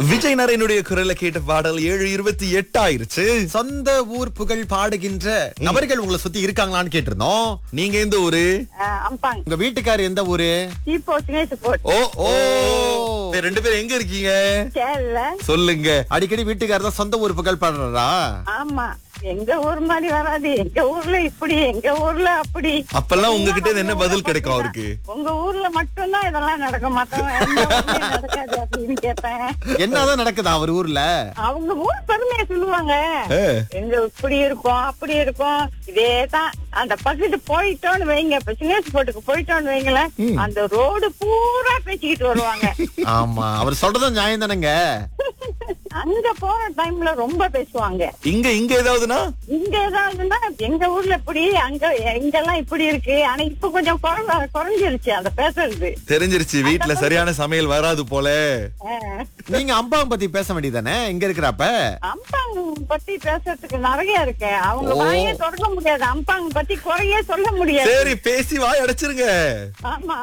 விஜய் நரேனுடைய குரல்ல கேட்ட பாடல் ஏழு இருபத்தி எட்டு ஆயிருச்சு சொந்த ஊர் புகழ் பாடுகின்ற நபர்கள் உங்களை சுத்தி இருக்காங்களான்னு கேட்டிருந்தோம் நீங்க எந்த ஊரு ஆஹ் அம்பாங் உங்க வீட்டுக்காரர் எந்த ஊரு இப்போ சிங்கேசு போட் ஓ ஓ இப்ப ரெண்டு பேரும் எங்க இருக்கீங்க சேல்ல சொல்லுங்க அடிக்கடி வீட்டுக்காரர் தான் சொந்த ஊர் புகழ் பாடுறாரா ஆமா எங்க ஊர் மாதிரி வராது எங்க ஊர்ல இப்படி எங்க ஊர்ல அப்படி அப்பெல்லாம் உங்ககிட்ட இருந்து என்ன பதில் கிடைக்கும் அவருக்கு உங்க ஊர்ல மட்டும்தான் இதெல்லாம் நடக்க மாட்டோம் எந்த ஊர்லயும் நடக்காது அப்படின்னு கேட்பேன் என்னதான் நடக்குதா அவர் ஊர்ல அவங்க ஊர் பெருமையை சொல்லுவாங்க ஆ. எங்க இப்படி இருக்கும் அப்படி இருக்கும் இதேதான் அந்த பக்கத்து போயிட்டோன்னு வைங்க இப்ப சிங்கேஸ் போட்டுக்கு போயிட்டோன்னு வைங்களேன் அந்த ரோடு பூரா பேசிக்கிட்டு வருவாங்க ஆமா அவர் சொல்றதும் நியாயம் தானேங்க அங்க போற டைம்ல ரொம்ப பேசுவாங்க இங்க இங்க ஏதாவதுன்னா இங்க ஏதாவதுன்னா எங்க ஊர்ல இப்படி அங்க எங்கெல்லாம் இப்படி இருக்கு ஆனா இப்ப கொஞ்சம் குறை- குறைஞ்சிருச்சு அந்த பேசுறது தெரிஞ்சிருச்சு வீட்டுல சரியான சமையல் வராது போல ஆஹ். நீங்க அம்பாவை பத்தி பேச வேண்டியதானே இங்க இருக்கிறப்ப அம்பாங் பத்தி பேசுறதுக்கு நிறைய இருக்கு அவங்க வாயே தொடங்க முடியாது அம்பாங் பத்தி குறையே சொல்ல முடியாது சரி பேசி வாய் அடைச்சிருங்க ஆமா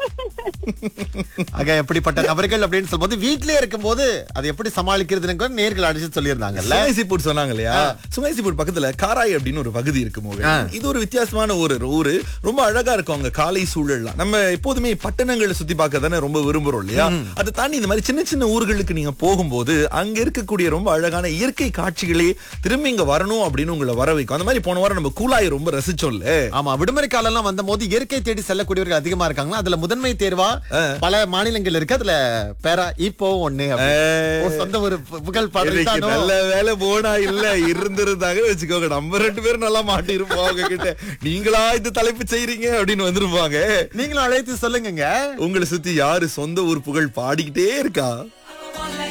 ஆக எப்படிப்பட்ட நபர்கள் அப்படின்னு சொல்லும்போது வீட்லயே இருக்கும்போது அதை எப்படி சமாளிக்கிறதுன்னு கூட நேர்கள் அடிச்சு சொல்லியிருந்தாங்கல்ல சுங்கைசிப்பூர் சொன்னாங்க இல்லையா சுங்கைசிப்பூர் பக்கத்துல காராய் அப்படின்னு ஒரு பகுதி இருக்கு மோகன். ஆ. இது ஒரு வித்தியாசமான ஒரு ஊரு ரொம்ப அழகா இருக்கும் அங்க காலை சூழல்லாம் நம்ம எப்போதுமே பட்டணங்களை சுத்தி பார்க்க தானே ரொம்ப விரும்புறோம் இல்லையா அதை தாண்டி இந்த மாதிரி சின்ன சின்ன ஊர்களுக்கு நீங்க போகும்போது அங்க இருக்கக்கூடிய ரொம்ப அழகான இயற்கை காட்சிகளே திரும்பி இங்க வரணும் அப்படின்னு உங்களை வர வைக்கும் அந்த மாதிரி போன வாரம் நம்ம கூலாயை ரொம்ப ரசிச்சோம்ல ஆமா விடுமுறை காலம் எல்லாம் வந்த போது இயற்கை தேடி செல்லக்கூடியவர்கள் அதிகமா இருக்காங்களா அதுல முதன்மை தேர்வா பல மாநிலங்கள் இருக்கு அதுல பேரா இப்போ ஒண்ணு அப்படி. ஓ, சொந்த ஒரு பு- புகழ் பாடல் இன்னைக்கு தானோ? நல்ல வேலை போனா இல்ல இருந்திருந்தாங்க வச்சுக்கோங்க நம்ம ரெண்டு பேரும் நல்லா மாட்டிருப்போம் அவங்க கிட்ட நீங்களா இந்த தலைப்பு செய்றீங்க அப்படின்னு வந்திருப்பாங்க நீங்களும் அழைத்து சொல்லுங்க உங்களை சுத்தி யாரு சொந்த ஊர் புகழ் பாடிக்கிட்டே இருக்கா